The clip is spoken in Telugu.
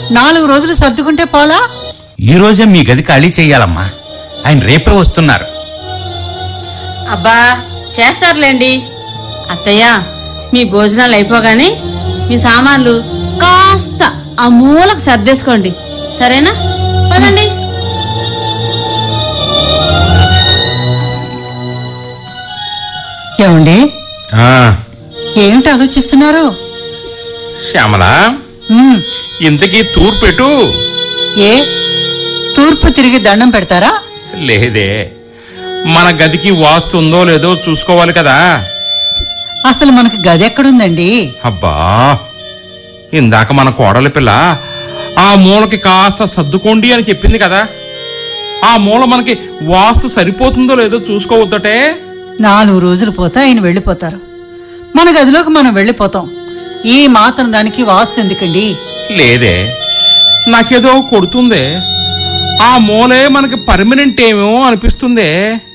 నాలుగు రోజులు సర్దుకుంటే పోలా ఈ రోజే మీ గది ఖాళీ చెయ్యాలమ్మా ఆయన రేపే వస్తున్నారు అబ్బా చేస్తారులేండి అత్తయ్య మీ భోజనాలు అయిపోగానే మీ సామాన్లు కాస్త ఆ మూలకు సర్దేసుకోండి సరేనా పదండి ఏమండి ఆ, ఏమిటి ఆలోచిస్తున్నారు శ్యామల ఉమ్, ఇంతకీ తూర్పెటు ఏ తూర్పు తిరిగి దండం పెడతారా లేదే మన గదికి వాస్తు ఉందో లేదో చూసుకోవాలి కదా అసలు మనకు గది ఎక్కడుందండి అబ్బా ఇందాక మన కోడలి పిల్ల ఆ మూలకి కాస్త సర్దుకోండి అని చెప్పింది కదా ఆ మూల మనకి వాస్తు సరిపోతుందో లేదో చూసుకోవద్దటే నాలుగు రోజులు పోతే ఆయన వెళ్ళిపోతారు మన గదిలోకి మనం వెళ్ళిపోతాం ఈ మాత్రం దానికి వాస్తు ఎందుకండి లేదే నాకేదో కొడుతుందే ఆ మూలే మనకి పర్మనెంట్ ఏమో అనిపిస్తుందే